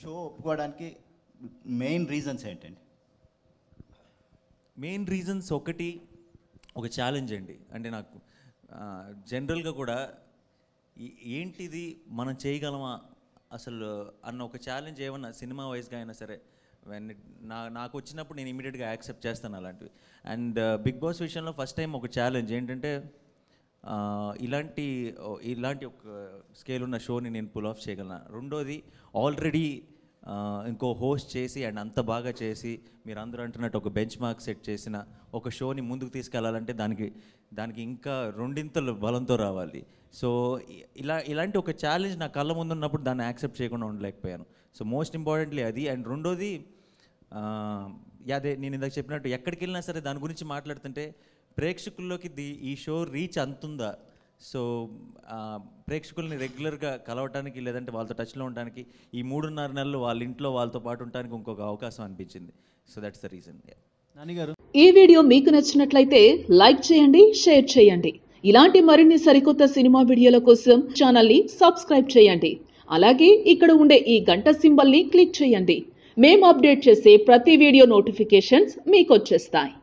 show ఒప్పుకోవడానికి main reasons ఏంటండి main reasons ఒకటి ఒక ఛాలెంజ్ అండి అంటే నాకు జనరల్గా కూడా ఈ- ఏంటిది మనం చేయగలమా అసలు అన్న ఒక ఛాలెంజ్ ఏమన్నా సినిమా వైజ్గా అయినా సరే when it- నా నాకు వచ్చినప్పుడు నేను ఇమీడియట్గా యాక్సెప్ట్ చేస్తాను అలాంటివి అండ్ బిగ్ బాస్ విషయంలో ఫస్ట్ టైం ఒక ఛాలెంజ్ ఏంటంటే ఆ, ఇలాంటి ఓ, ఇలాంటి ఒక స్కేల్ ఉన్న షోని నేను పుల్ ఆఫ్ చేయగలను రెండోది ఆల్రెడీ ఇంకో హోస్ట్ చేసి అండ్ అంత బాగా చేసి మీరు అందరూ అంటున్నట్టు ఒక బెంచ్ మార్క్ సెట్ చేసిన ఒక షోని ముందుకు తీసుకెళ్లాలంటే దానికి దానికి ఇంకా రెండింతలు బలంతో రావాలి సో ఇ- ఇలా ఇలాంటి ఒక ఛాలెంజ్ నా కళ్ళ ముందు ఉన్నప్పుడు దాన్ని యాక్సెప్ట్ చేయకుండా ఉండలేకపోయాను సో మోస్ట్ ఇంపార్టెంట్లీ అది అండ్ రెండోది ఆ, యా, అదే నేను ఇందాక చెప్పినట్టు ఎక్కడికి వెళ్ళినా సరే దాని గురించి మాట్లాడుతుంటే ప్రేక్షకుల్లోకి ది ఈ షో రీచ్ అంతుందా సో ఆ, ప్రేక్షకుల్ని రెగ్యులర్గా కలవటానికి లేదంటే వాళ్ళతో టచ్లో ఉండడానికి ఈ మూడున్నర నెలలు వాళ్ళ ఇంట్లో వాళ్ళతో పాటు ఉండడానికి ఇంకొక అవకాశం అనిపించింది సో దట్స్ ద రీజన్ నానిగారు ఈ వీడియో మీకు నచ్చినట్లయితే లైక్ చేయండి షేర్ చేయండి ఇలాంటి మరిన్ని సరికొత్త సినిమా వీడియోల కోసం ఛానల్ని సబ్స్క్రైబ్ చేయండి అలాగే ఇక్కడ ఉండే ఈ గంట సింబల్ని క్లిక్ చేయండి మేము అప్డేట్ చేసే ప్రతి వీడియో నోటిఫికేషన్స్ మీకు వచ్చేస్తాయి